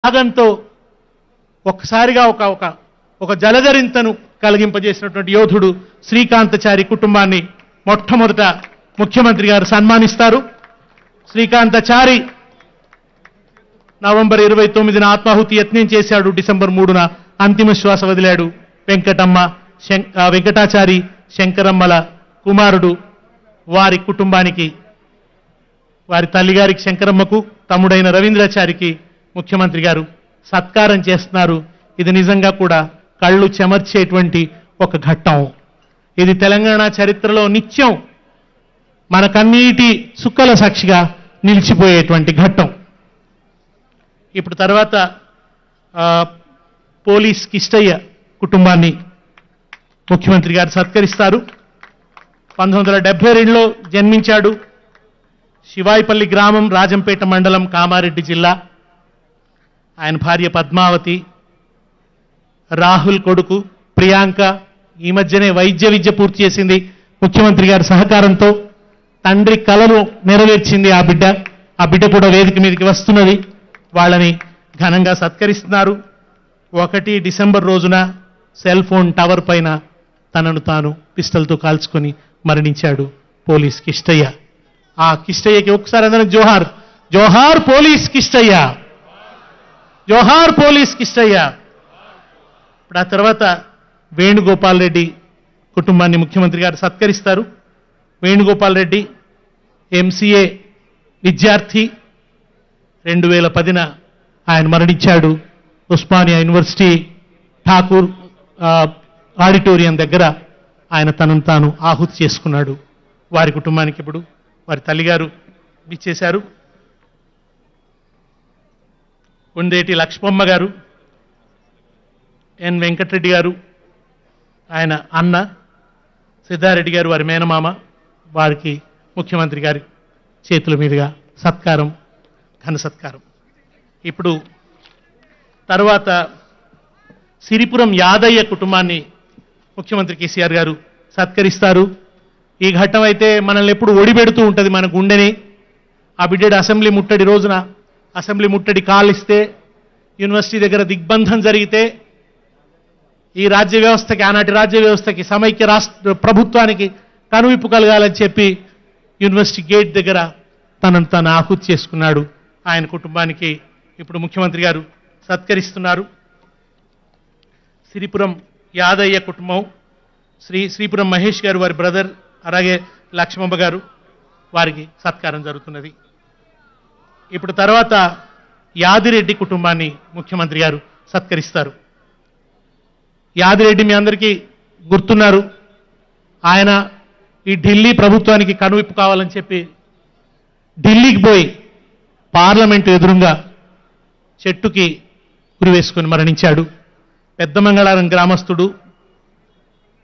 త్యాగంతో ఒక్కసారిగా ఒక ఒక ఒక జలధరింతను కలిగింపజేసినటువంటి యోధుడు శ్రీకాంతచారి కుటుంబాన్ని మొట్టమొదట ముఖ్యమంత్రి గారు సన్మానిస్తారు శ్రీకాంతచారి నవంబర్ ఇరవై తొమ్మిదిన ఆత్మాహుతి యత్నం చేశాడు డిసెంబర్ మూడున అంతిమ శ్వాస వదిలాడు వెంకటమ్మ శం- ఆ, వెంకటాచారి శంకరమ్మల కుమారుడు వారి కుటుంబానికి వారి తల్లిగారికి శంకరమ్మకు తమ్ముడైన రవీంద్రాచారికి ముఖ్యమంత్రి గారు సత్కారం చేస్తున్నారు ఇది నిజంగా కూడా కళ్ళు చెమర్చేటువంటి ఒక ఘట్టం ఇది తెలంగాణ చరిత్రలో నిత్యం మన కన్నీటి చుక్కల సాక్షిగా నిలిచిపోయేటువంటి ఘట్టం ఇప్పుడు తర్వాత ఆ, పోలీస్ కిష్టయ్య కుటుంబాన్ని ముఖ్యమంత్రి గారు సత్కరిస్తారు పంతొమ్మిది వందల డెబ్బై రెండులో జన్మించాడు శివాయిపల్లి గ్రామం రాజంపేట మండలం కామారెడ్డి జిల్లా ఆయన భార్య పద్మావతి రాహుల్ కొడుకు ప్రియాంక ఈ మధ్యనే వైద్య విద్య పూర్తి చేసింది ముఖ్యమంత్రి గారి సహకారంతో తండ్రి కలను నెరవేర్చింది ఆ బిడ్డ ఆ బిడ్డ కూడా వేదిక మీదకి వస్తున్నది వాళ్ళని ఘనంగా సత్కరిస్తున్నారు ఒకటి డిసెంబర్ రోజున సెల్ ఫోన్ టవర్ పైన తనను తాను పిస్టల్తో కాల్చుకొని మరణించాడు పోలీస్ కిష్టయ్య ఆ కిష్టయ్యకి ఒకసారి అందరం జోహార్ జోహార్ పోలీస్ కిష్టయ్య జోహార్ పోలీస్ కిష్టయ్య ఇప్పుడు ఆ తర్వాత వేణుగోపాల్ రెడ్డి కుటుంబాన్ని ముఖ్యమంత్రి గారు సత్కరిస్తారు వేణుగోపాల్ రెడ్డి ఎంసీఏ విద్యార్థి రెండు వేల పదిన ఆయన మరణించాడు ఉస్మానియా యూనివర్సిటీ ఠాకూర్ ఆ, ఆడిటోరియం దగ్గర ఆయన తనను తాను ఆహుతి చేసుకున్నాడు వారి కుటుంబానికి ఇప్పుడు వారి తల్లిగారు ఇచ్చేశారు కొండేటి లక్ష్మమ్మ గారు ఎన్ వెంకటరెడ్డి గారు ఆయన అన్న సిద్ధారెడ్డి గారు వారి మేనమామ వారికి ముఖ్యమంత్రి గారి చేతుల మీదుగా సత్కారం ఘన సత్కారం ఇప్పుడు తర్వాత సిరిపురం యాదయ్య కుటుంబాన్ని ముఖ్యమంత్రి కేసీఆర్ గారు సత్కరిస్తారు ఈ ఘట్టం అయితే మనల్ని ఎప్పుడు ఒడిపెడుతూ ఉంటుంది మన గుండెని ఆ బిడ్డడు అసెంబ్లీ ముట్టడి రోజున అసెంబ్లీ ముట్టడి కాలిస్తే యూనివర్సిటీ దగ్గర దిగ్బంధం జరిగితే ఈ రాజ్య వ్యవస్థకి ఆనాటి రాజ్య వ్యవస్థకి సమైక్య రాష్ట్ర ప్రభుత్వానికి కనువిప్పు కలగాలని చెప్పి యూనివర్సిటీ గేట్ దగ్గర తనను తాను ఆహుతి చేసుకున్నాడు ఆయన కుటుంబానికి ఇప్పుడు ముఖ్యమంత్రి గారు సత్కరిస్తున్నారు శ్రీపురం యాదయ్య కుటుంబం శ్రీ శ్రీపురం మహేష్ గారు వారి బ్రదర్ అలాగే లక్ష్మమ్మ గారు వారికి సత్కారం జరుగుతున్నది ఇప్పుడు తర్వాత యాదిరెడ్డి కుటుంబాన్ని ముఖ్యమంత్రి గారు సత్కరిస్తారు యాదిరెడ్డి మీ అందరికీ గుర్తున్నారు ఆయన ఈ ఢిల్లీ ప్రభుత్వానికి కనువిప్పు కావాలని చెప్పి ఢిల్లీకి పోయి పార్లమెంటు ఎదురుగా చెట్టుకి ఉరివేసుకొని మరణించాడు పెద్ద మంగళారం గ్రామస్తుడు